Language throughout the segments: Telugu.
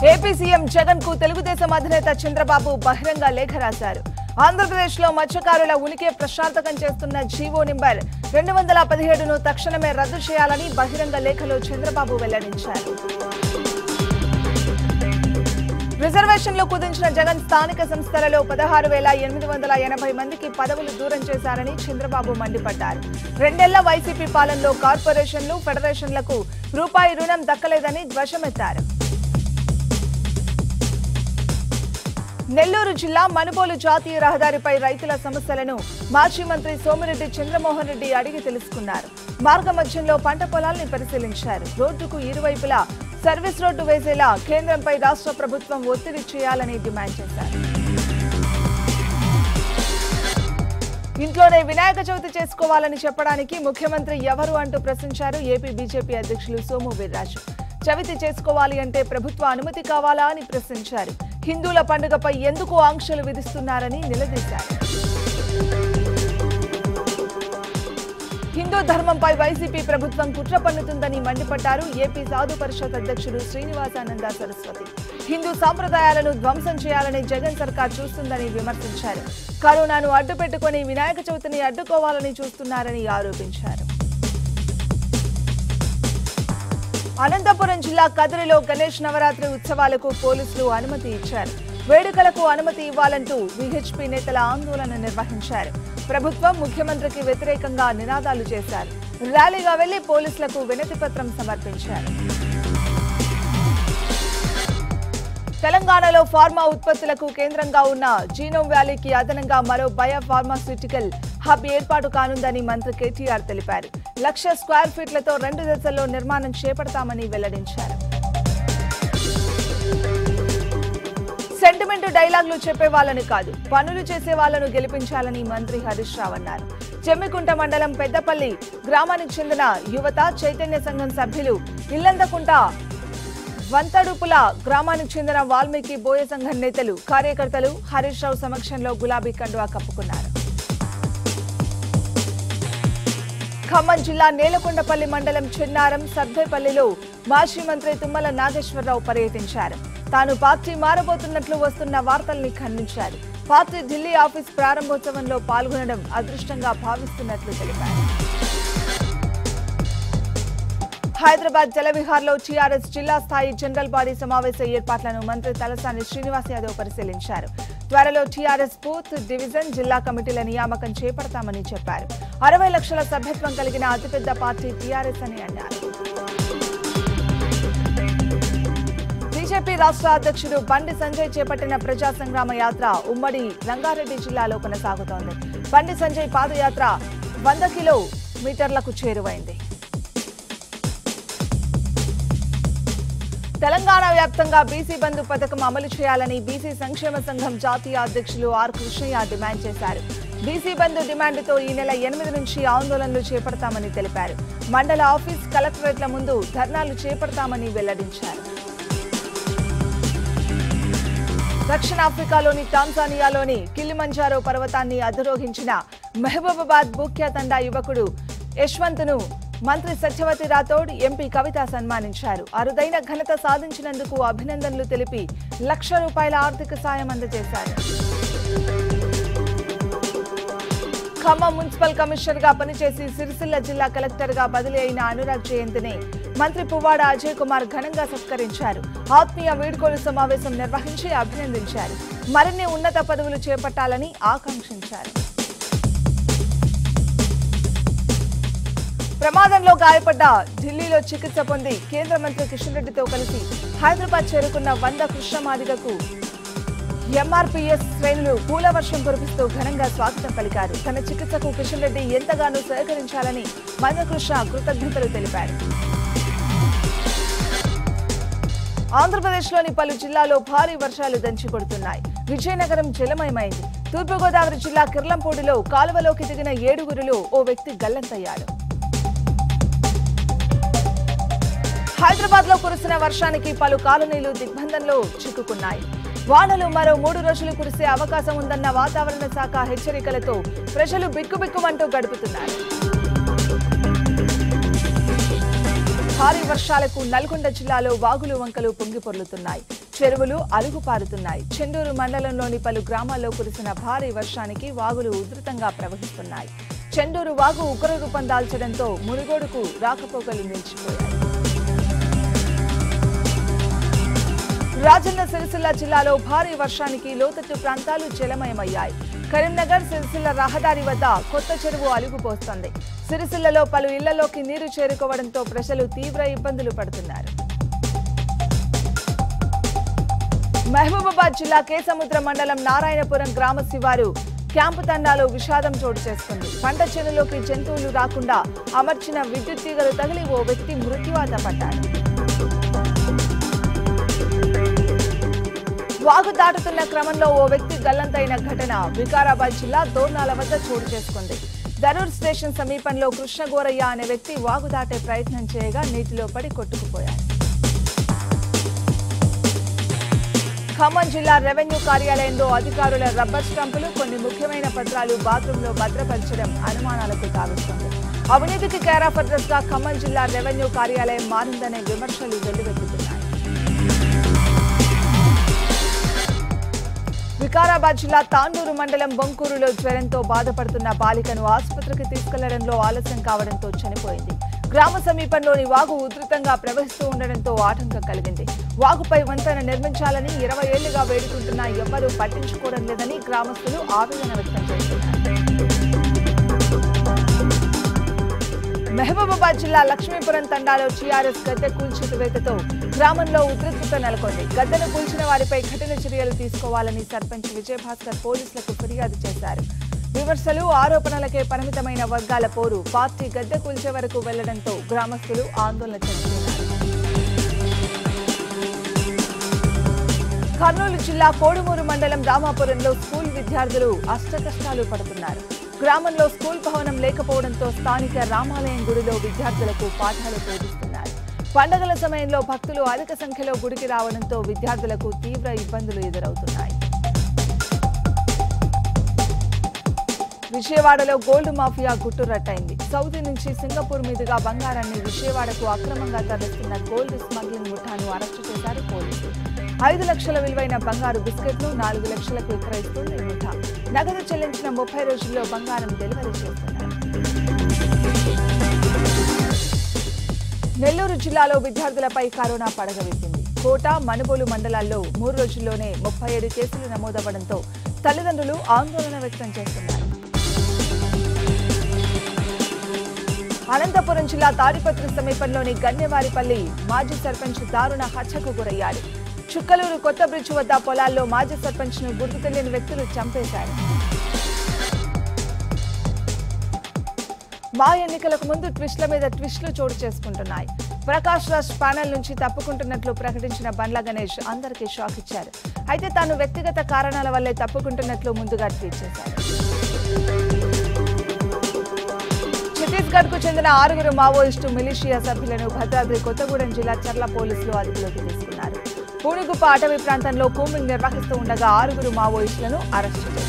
ఏపీ సీఎం జగన్ కు తెలుగుదేశం అధినేత చంద్రబాబు బహిరంగ లేఖ రాశారు ఆంధ్రప్రదేశ్ లో మత్స్యకారుల ఉనికి ప్రశాంతకం చేస్తున్న జీవో నెంబర్ రెండు వందల పదిహేడును తక్షణమే రద్దు చేయాలని బహిరంగ లేఖలో చంద్రబాబు వెల్లడించారు రిజర్వేషన్లో కుదించిన జగన్ స్థానిక సంస్థలలో పదహారు వేల ఎనిమిది వందల ఎనభై మందికి పదవులు దూరం చేశారని చంద్రబాబు మండిపడ్డారు రెండేళ్ల వైసీపీ పాలనలో కార్పొరేషన్లు ఫెడరేషన్లకు రూపాయి రుణం దక్కలేదని ధ్వజమెత్తారు నెల్లూరు జిల్లా మనుబోలు జాతీయ రహదారిపై రైతుల సమస్యలను మాజీ మంత్రి సోమిరెడ్డి చంద్రమోహన్ రెడ్డి అడిగి తెలుసుకున్నారు మార్గ మధ్యంలో పంట పొలాల్ని పరిశీలించారు రోడ్డుకు ఇరువైపులా సర్వీస్ రోడ్డు వేసేలా కేంద్రంపై రాష్ట్ర ప్రభుత్వం ఒత్తిడి చేయాలని డిమాండ్ చేశారు ఇంట్లోనే వినాయక చవితి చేసుకోవాలని చెప్పడానికి ముఖ్యమంత్రి ఎవరు అంటూ ప్రశ్నించారు ఏపీ బీజేపీ అధ్యక్షులు సోము వీర్రాజు చవితి చేసుకోవాలి అంటే ప్రభుత్వ అనుమతి కావాలా అని ప్రశ్నించారు హిందువుల పండుగపై ఎందుకు ఆంక్షలు విధిస్తున్నారని నిలదీశారు హిందూ ధర్మంపై వైసీపీ ప్రభుత్వం కుట్ర పన్నుతుందని మండిపడ్డారు ఏపీ సాధు పరిషత్ అధ్యక్షుడు శ్రీనివాసానంద సరస్వతి హిందూ సాంప్రదాయాలను ధ్వంసం చేయాలని జగన్ సర్కార్ చూస్తుందని విమర్శించారు కరోనాను అడ్డుపెట్టుకుని వినాయక చవితిని అడ్డుకోవాలని చూస్తున్నారని ఆరోపించారు అనంతపురం జిల్లా కదిరిలో గణేష్ నవరాత్రి ఉత్సవాలకు పోలీసులు అనుమతి ఇచ్చారు వేడుకలకు అనుమతి ఇవ్వాలంటూ విహెచ్పీ నేతల ఆందోళన నిర్వహించారు ప్రభుత్వం ముఖ్యమంత్రికి వ్యతిరేకంగా నినాదాలు చేశారు ర్యాలీగా వెళ్లి పోలీసులకు వినతి పత్రం సమర్పించారు తెలంగాణలో ఫార్మా ఉత్పత్తులకు కేంద్రంగా ఉన్న జీనోమ్ వ్యాలీకి అదనంగా మరో బయో ఫార్మాస్యూటికల్ హబ్ ఏర్పాటు కానుందని మంత్రి కేటీఆర్ తెలిపారు లక్ష స్క్వేర్ ఫీట్లతో రెండు దశల్లో నిర్మాణం చేపడతామని వెల్లడించారు సెంటిమెంట్ డైలాగులు చెప్పే వాళ్ళని కాదు పనులు చేసే వాళ్ళను గెలిపించాలని మంత్రి హరీష్ రావు అన్నారు జమ్మికుంట మండలం పెద్దపల్లి గ్రామానికి చెందిన యువత చైతన్య సంఘం సభ్యులు ఇల్లందకుంట వంతడుపుల గ్రామానికి చెందిన వాల్మీకి బోయ సంఘం నేతలు కార్యకర్తలు హరీష్ రావు సమక్షంలో గులాబీ కండువా కప్పుకున్నారు ఖమ్మం జిల్లా నేలకొండపల్లి మండలం చిన్నారం సర్వేపల్లిలో మాజీ మంత్రి తుమ్మల నాగేశ్వరరావు పర్యటించారు తాను పార్టీ మారబోతున్నట్లు వస్తున్న వార్తల్ని ఖండించారు పార్టీ ఢిల్లీ ఆఫీస్ ప్రారంభోత్సవంలో పాల్గొనడం అదృష్టంగా భావిస్తున్నట్లు తెలిపారు హైదరాబాద్ జలవిహార్లో టీఆర్ఎస్ జిల్లా స్థాయి జనరల్ బాడీ సమావేశ ఏర్పాట్లను మంత్రి తలసాని శ్రీనివాస్ యాదవ్ పరిశీలించారు త్వరలో టీఆర్ఎస్ బూత్ డివిజన్ జిల్లా కమిటీల నియామకం చేపడతామని చెప్పారు అరవై లక్షల సభ్యత్వం కలిగిన అతిపెద్ద పార్టీ టీఆర్ఎస్ అని అన్నారు బీజేపీ రాష్ట్ర అధ్యక్షుడు బండి సంజయ్ చేపట్టిన ప్రజా సంగ్రామ యాత్ర ఉమ్మడి రంగారెడ్డి జిల్లాలో కొనసాగుతోంది బండి సంజయ్ పాదయాత్ర వంద కిలో మీటర్లకు చేరువైంది తెలంగాణ వ్యాప్తంగా బీసీ బంధు పథకం అమలు చేయాలని బీసీ సంక్షేమ సంఘం జాతీయ అధ్యక్షులు ఆర్ కృష్ణయ్య డిమాండ్ చేశారు బీసీ బంధు డిమాండ్తో ఈ నెల ఎనిమిది నుంచి ఆందోళనలు చేపడతామని తెలిపారు మండల ఆఫీస్ కలెక్టరేట్ల ముందు ధర్నాలు చేపడతామని వెల్లడించారు దక్షిణాఫ్రికాలోని టాంజానియాలోని కిలిమంజారో పర్వతాన్ని అధిరోహించిన మహబూబాబాద్ బూక్యా తండా యువకుడు యశ్వంత్ను మంత్రి సత్యవతి రాథోడ్ ఎంపీ కవిత సన్మానించారు అరుదైన ఘనత సాధించినందుకు అభినందనలు తెలిపి లక్ష రూపాయల ఆర్థిక సాయం అందజేశారు ఖమ్మం మున్సిపల్ కమిషనర్ గా పనిచేసి సిరిసిల్ల జిల్లా కలెక్టర్ గా బదిలీ అయిన అనురాగ్ జయంతిని మంత్రి పువ్వాడ అజయ్ కుమార్ ఘనంగా సత్కరించారు ఆత్మీయ వీడ్కోలు సమావేశం నిర్వహించి అభినందించారు మరిన్ని ఉన్నత పదవులు చేపట్టాలని ఆకాంక్షించారు ప్రమాదంలో గాయపడ్డ ఢిల్లీలో చికిత్స పొంది కేంద్ర మంత్రి కిషన్ రెడ్డితో కలిసి హైదరాబాద్ చేరుకున్న వంద కృష్ణమాదిగకు ఎంఆర్పీఎస్ శ్రేణులు పూల వర్షం కురిపిస్తూ ఘనంగా స్వాగతం పలికారు తన చికిత్సకు కిషన్ రెడ్డి ఎంతగానో సహకరించాలని మందకృష్ణ కృతజ్ఞతలు తెలిపారు ఆంధ్రప్రదేశ్లోని పలు జిల్లాలో భారీ వర్షాలు దంచి కొడుతున్నాయి విజయనగరం జలమయమైంది తూర్పుగోదావరి జిల్లా కిర్లంపూడిలో కాలువలోకి దిగిన ఏడుగురిలో ఓ వ్యక్తి గల్లంతయ్యాడు హైదరాబాద్ లో కురిసిన వర్షానికి పలు కాలనీలు దిగ్బంధంలో చిక్కుకున్నాయి వానలు మరో మూడు రోజులు కురిసే అవకాశం ఉందన్న వాతావరణ శాఖ హెచ్చరికలతో ప్రజలు బిక్కుబిక్కుమంటూ గడుపుతున్నారు భారీ వర్షాలకు నల్గొండ జిల్లాలో వాగులు వంకలు పొంగి పొర్లుతున్నాయి చెరువులు అలుగుపారుతున్నాయి చెండూరు మండలంలోని పలు గ్రామాల్లో కురిసిన భారీ వర్షానికి వాగులు ఉధృతంగా ప్రవహిస్తున్నాయి చెండూరు వాగు ఉగ్ర రూపం దాల్చడంతో మునుగోడుకు రాకపోకలు నిలిచిపోయాయి రాజన్న సిరిసిల్ల జిల్లాలో భారీ వర్షానికి లోతట్టు ప్రాంతాలు జలమయమయ్యాయి కరీంనగర్ సిరిసిల్ల రహదారి వద్ద కొత్త చెరువు అలుగుపోస్తోంది సిరిసిల్లలో పలు ఇళ్లలోకి నీరు చేరుకోవడంతో ప్రజలు తీవ్ర ఇబ్బందులు పడుతున్నారు మహబూబాబాద్ జిల్లా కేసముద్ర మండలం నారాయణపురం గ్రామ శివారు క్యాంపు తండాలో విషాదం చోటు చేసుకుంది పంట చేనులోకి జంతువులు రాకుండా అమర్చిన విద్యుత్ తీగలు తగిలి ఓ వ్యక్తి మృత్యువాత పడ్డాడు వాగు దాటుతున్న క్రమంలో ఓ వ్యక్తి గల్లంతైన ఘటన వికారాబాద్ జిల్లా దోర్నాల వద్ద చోటు చేసుకుంది దరూర్ స్టేషన్ సమీపంలో కృష్ణగోరయ్య అనే వ్యక్తి వాగు దాటే ప్రయత్నం చేయగా నీటిలో పడి కొట్టుకుపోయాడు ఖమ్మం జిల్లా రెవెన్యూ కార్యాలయంలో అధికారుల రబ్బర్ స్టాంపులు కొన్ని ముఖ్యమైన పత్రాలు బాత్రూంలో భద్రపరచడం అనుమానాలకు తావిస్తోంది అవినీతికి కేరాఫ్ అడ్రస్ గా ఖమ్మం జిల్లా రెవెన్యూ కార్యాలయం మారిందనే విమర్శలు వెల్లువెత్తుతున్నాయి వికారాబాద్ జిల్లా తాండూరు మండలం బొంకూరులో జ్వరంతో బాధపడుతున్న బాలికను ఆసుపత్రికి తీసుకెళ్లడంలో ఆలస్యం కావడంతో చనిపోయింది గ్రామ సమీపంలోని వాగు ఉధృతంగా ప్రవహిస్తూ ఉండడంతో ఆటంకం కలిగింది వాగుపై వంతెన నిర్మించాలని ఇరవై ఏళ్లుగా వేడుకుంటున్నా ఎవ్వరూ పట్టించుకోవడం లేదని గ్రామస్తులు ఆవేదన వ్యక్తం చేస్తున్నారు మహబూబాబాద్ జిల్లా లక్ష్మీపురం తండాలో టీఆర్ఎస్ గద్దె కూల్చివేతతో గ్రామంలో ఉద్రిక్తత నెలకొంది గద్దెను కూల్చిన వారిపై కఠిన చర్యలు తీసుకోవాలని సర్పంచ్ విజయభాస్కర్ పోలీసులకు ఫిర్యాదు చేశారు విమర్శలు ఆరోపణలకే పరిమితమైన వర్గాల పోరు పార్టీ గద్దె కూల్చే వరకు వెళ్లడంతో గ్రామస్తులు ఆందోళన చెందుతున్నారు కర్నూలు జిల్లా కోడుమూరు మండలం రామాపురంలో స్కూల్ విద్యార్థులు అష్టకష్టాలు పడుతున్నారు గ్రామంలో స్కూల్ భవనం లేకపోవడంతో స్థానిక రామాలయం గుడిలో విద్యార్థులకు పాఠాలు బోధిస్తున్నారు పండగల సమయంలో భక్తులు అధిక సంఖ్యలో గుడికి రావడంతో విద్యార్థులకు తీవ్ర ఇబ్బందులు ఎదురవుతున్నాయి విజయవాడలో గోల్డ్ మాఫియా గుట్టురట్టయింది సౌదీ నుంచి సింగపూర్ మీదుగా బంగారాన్ని విజయవాడకు అక్రమంగా తరలిస్తున్న గోల్డ్ స్మగ్లింగ్ ముఠాను అరెస్టు చేశారు పోలీసులు ఐదు లక్షల విలువైన బంగారు బిస్కెట్లు నాలుగు లక్షలకు విక్రయిస్తుంది ఈ ముఠా నగదు చెల్లించిన ముప్పై రోజుల్లో బంగారం డెలివరీ చేస్తున్నారు నెల్లూరు జిల్లాలో విద్యార్థులపై కరోనా పడగవిప్పింది కోట మనుబోలు మండలాల్లో మూడు రోజుల్లోనే ముప్పై ఏడు కేసులు నమోదవడంతో తల్లిదండ్రులు ఆందోళన వ్యక్తం చేస్తున్నారు అనంతపురం జిల్లా తాడిపత్రి సమీపంలోని గన్నెవారిపల్లి మాజీ సర్పంచ్ దారుణ హత్యకు గురయ్యాడు చుక్కలూరు కొత్త బ్రిడ్జ్ వద్ద పొలాల్లో మాజీ సర్పంచ్ ను గుర్తు తెలియని వ్యక్తులు చంపేశారు మా ఎన్నికలకు ముందు ట్విస్ట్ల మీద ట్విస్ట్లు చోటు చేసుకుంటున్నాయి ప్రకాష్ రాజ్ ప్యానెల్ నుంచి తప్పుకుంటున్నట్లు ప్రకటించిన బండ్ల గణేష్ అందరికీ షాక్ ఇచ్చారు అయితే తాను వ్యక్తిగత కారణాల వల్లే తప్పుకుంటున్నట్లు ముందుగా ట్వీట్ చేశారు ఛత్తీస్గఢ్ కు చెందిన ఆరుగురు మావోయిస్టు మిలిషియా సభ్యులను భద్రాద్రి కొత్తగూడెం జిల్లా చర్ల పోలీసులు అదుపులోకి తీసుకున్నారు పూణిగుప్ప అటవీ ప్రాంతంలో కూంబింగ్ నిర్వహిస్తూ ఉండగా ఆరుగురు మావోయిస్టులను అరెస్టు చేశారు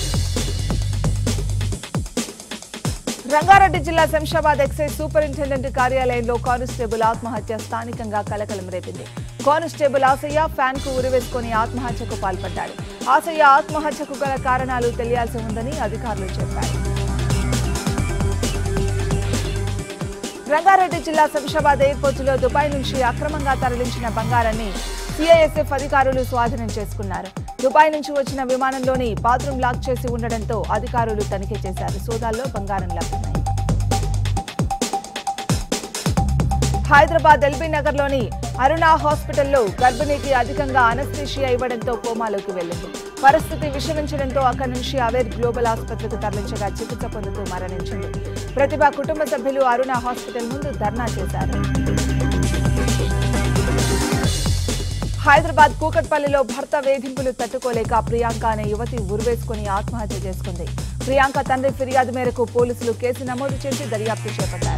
రంగారెడ్డి జిల్లా శంషాబాద్ ఎక్సైజ్ సూపరింటెండెంట్ కార్యాలయంలో కానిస్టేబుల్ ఆత్మహత్య స్థానికంగా కలకలం రేపింది కానిస్టేబుల్ ఆసయ్య ఫ్యాన్ కు ఉరివేసుకుని ఆత్మహత్యకు పాల్పడ్డాడు ఆసయ్య ఆత్మహత్యకు గల కారణాలు తెలియాల్సి ఉందని అధికారులు చెప్పారు రంగారెడ్డి జిల్లా శంషాబాద్ ఎయిర్పోర్టులో దుబాయ్ నుంచి అక్రమంగా తరలించిన బంగారాన్ని సిఐఎస్ఎఫ్ అధికారులు స్వాధీనం చేసుకున్నారు దుబాయ్ నుంచి వచ్చిన విమానంలోని బాత్రూమ్ లాక్ చేసి ఉండడంతో అధికారులు తనిఖీ చేశారు సోదాల్లో బంగారం లభ్యమైంది హైదరాబాద్ ఎల్బీ నగర్లోని అరుణ హాస్పిటల్లో గర్భిణికి అధికంగా అనస్థీషియా ఇవ్వడంతో కోమాలోకి వెళ్లింది పరిస్థితి విషమించడంతో అక్కడి నుంచి అవేర్ గ్లోబల్ ఆసుపత్రికి తరలించగా చికిత్స పొందుతూ మరణించింది ప్రతిభ కుటుంబ సభ్యులు అరుణ హాస్పిటల్ ముందు ధర్నా చేశారు హైదరాబాద్ కూకట్పల్లిలో భర్త వేధింపులు తట్టుకోలేక ప్రియాంక అనే యువతి ఉరివేసుకుని ఆత్మహత్య చేసుకుంది ప్రియాంక తండ్రి ఫిర్యాదు మేరకు పోలీసులు కేసు నమోదు చేసి దర్యాప్తు చేపట్టారు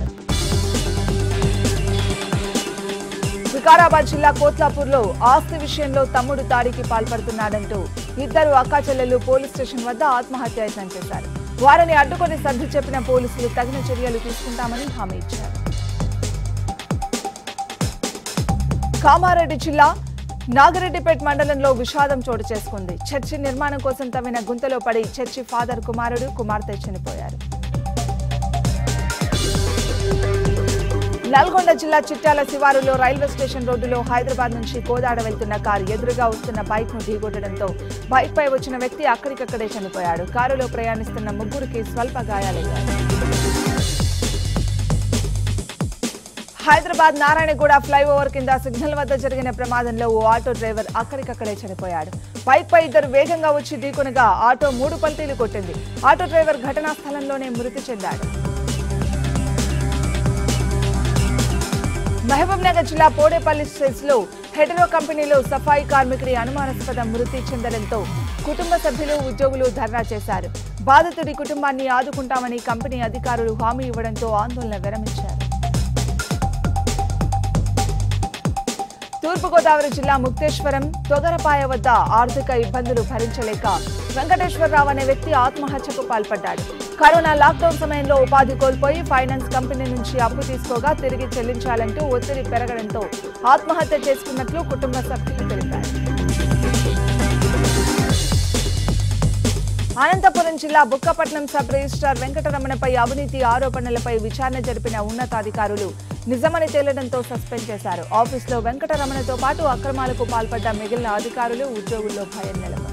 వికారాబాద్ జిల్లా కోత్లాపూర్లో ఆస్తి విషయంలో తమ్ముడు దాడికి పాల్పడుతున్నాడంటూ ఇద్దరు అక్కా చెల్లెలు పోలీస్ స్టేషన్ వద్ద ఆత్మహత్య యత్నం చేశారు వారిని అడ్డుకొని సర్ది చెప్పిన పోలీసులు తగిన చర్యలు తీసుకుంటామని హామీ ఇచ్చారు కామారెడ్డి జిల్లా నాగిరెడ్డిపేట్ మండలంలో విషాదం చోటు చేసుకుంది చర్చి నిర్మాణం కోసం తవ్విన గుంతలో పడి చర్చి ఫాదర్ కుమారుడు కుమార్తె చనిపోయారు నల్గొండ జిల్లా చిట్యాల శివారులో రైల్వే స్టేషన్ రోడ్డులో హైదరాబాద్ నుంచి కోదాడ వెళ్తున్న కారు ఎదురుగా వస్తున్న బైక్ ను ఢీకొట్టడంతో బైక్ పై వచ్చిన వ్యక్తి అక్కడికక్కడే చనిపోయాడు కారులో ప్రయాణిస్తున్న ముగ్గురికి స్వల్ప గాయాలయ్యాయి హైదరాబాద్ నారాయణగూడ ఫ్లైఓవర్ కింద సిగ్నల్ వద్ద జరిగిన ప్రమాదంలో ఓ ఆటో డ్రైవర్ అక్కడికక్కడే చనిపోయాడు బైక్ పై ఇద్దరు వేగంగా వచ్చి ఢీకొనగా ఆటో మూడు పల్టీలు కొట్టింది ఆటో డ్రైవర్ ఘటనా స్థలంలోనే మృతి చెందాడు మహబూబ్ నగర్ జిల్లా పోడేపల్లి స్ట్రెస్ లో హెటరో కంపెనీలో సఫాయి కార్మికుడి అనుమానాస్పద మృతి చెందడంతో కుటుంబ సభ్యులు ఉద్యోగులు ధర్నా చేశారు బాధితుడి కుటుంబాన్ని ఆదుకుంటామని కంపెనీ అధికారులు హామీ ఇవ్వడంతో ఆందోళన విరమించారు తూర్పుగోదావరి జిల్లా ముక్తేశ్వరం తొగరపాయ వద్ద ఆర్థిక ఇబ్బందులు భరించలేక వెంకటేశ్వరరావు అనే వ్యక్తి ఆత్మహత్యకు పాల్పడ్డాడు కరోనా లాక్డౌన్ సమయంలో ఉపాధి కోల్పోయి ఫైనాన్స్ కంపెనీ నుంచి అప్పు తీసుకోగా తిరిగి చెల్లించాలంటూ ఒత్తిడి పెరగడంతో ఆత్మహత్య చేసుకున్నట్లు కుటుంబ సభ్యులు తెలిపారు అనంతపురం జిల్లా బుక్కపట్నం సబ్ రిజిస్ట్రార్ వెంకటరమణపై అవినీతి ఆరోపణలపై విచారణ జరిపిన ఉన్నతాధికారులు నిజమని తేలడంతో సస్పెండ్ చేశారు ఆఫీసులో వెంకటరమణతో పాటు అక్రమాలకు పాల్పడ్డ మిగిలిన అధికారులు ఉద్యోగుల్లో భయం నెలకొంది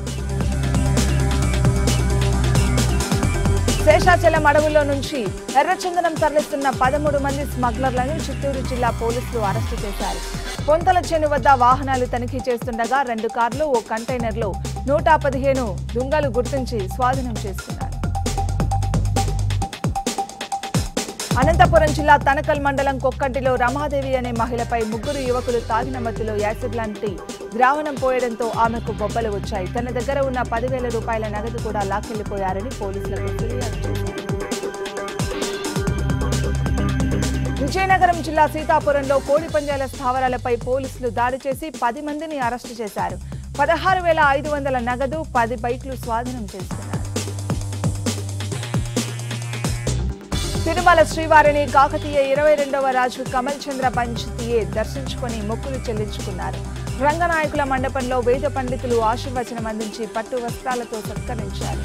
శేషాచలం అడవుల్లో నుంచి ఎర్రచందనం తరలిస్తున్న పదమూడు మంది స్మగ్లర్లను చిత్తూరు జిల్లా పోలీసులు అరెస్టు చేశారు పొంతల చేను వద్ద వాహనాలు తనిఖీ చేస్తుండగా రెండు కార్లు ఓ కంటైనర్లో నూట పదిహేను దుంగలు గుర్తించి స్వాధీనం చేసుకున్నారు అనంతపురం జిల్లా తనకల్ మండలం కొక్కంటిలో రమాదేవి అనే మహిళపై ముగ్గురు యువకులు తాగిన మత్తులో యాసిడ్ లాంటి ద్రావణం పోయడంతో ఆమెకు బొబ్బలు వచ్చాయి తన దగ్గర ఉన్న పదివేల రూపాయల నగదు కూడా లాక్కెళ్లిపోయారని పోలీసులకు ఫిర్యాదు చేశారు విజయనగరం జిల్లా సీతాపురంలో కోడి పంజాల స్థావరాలపై పోలీసులు దాడి చేసి పది మందిని అరెస్టు చేశారు పదహారు వేల ఐదు వందల నగదు పది బైక్లు స్వాధీనం చేసుకున్నారు తిరుమల శ్రీవారిని కాకతీయ ఇరవై రెండవ రాజు కమల్ చంద్ర పంచతీయే దర్శించుకొని మొక్కులు చెల్లించుకున్నారు రంగనాయకుల మండపంలో వేద పండితులు ఆశీర్వచనం అందించి పట్టు వస్త్రాలతో సత్కరించారు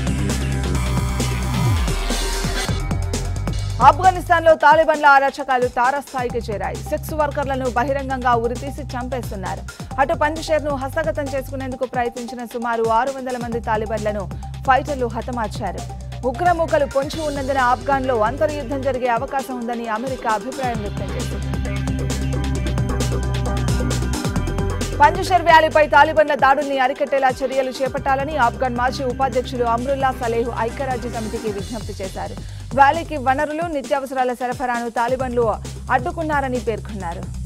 ఆఫ్ఘనిస్తాన్ లో తాలిబాన్ల అరాచకాలు తారస్థాయికి చేరాయి సెక్స్ వర్కర్లను బహిరంగంగా ఉరితీసి చంపేస్తున్నారు అటు పంజషేర్ ను హస్తగతం చేసుకునేందుకు ప్రయత్నించిన సుమారు ఆరు వందల మంది తాలిబాన్లను ఫైటర్లు హతమార్చారు ఉగ్రమూకలు పొంచి ఉన్నందున ఆఫ్ఘాన్ లో అంతర్యుద్ధం జరిగే అవకాశం ఉందని అమెరికా అభిప్రాయం వ్యక్తం చేసింది పంజషర్ వ్యాలీపై తాలిబాన్ల దాడుల్ని అరికట్టేలా చర్యలు చేపట్టాలని ఆఫ్ఘన్ మాజీ ఉపాధ్యక్షులు అమ్రుల్లా సలేహ్ ఐక్యరాజ్య సమితికి విజ్ఞప్తి చేశారు వ్యాలీకి వనరులు నిత్యావసరాల సరఫరాను తాలిబాన్లు అడ్డుకున్నారని పేర్కొన్నారు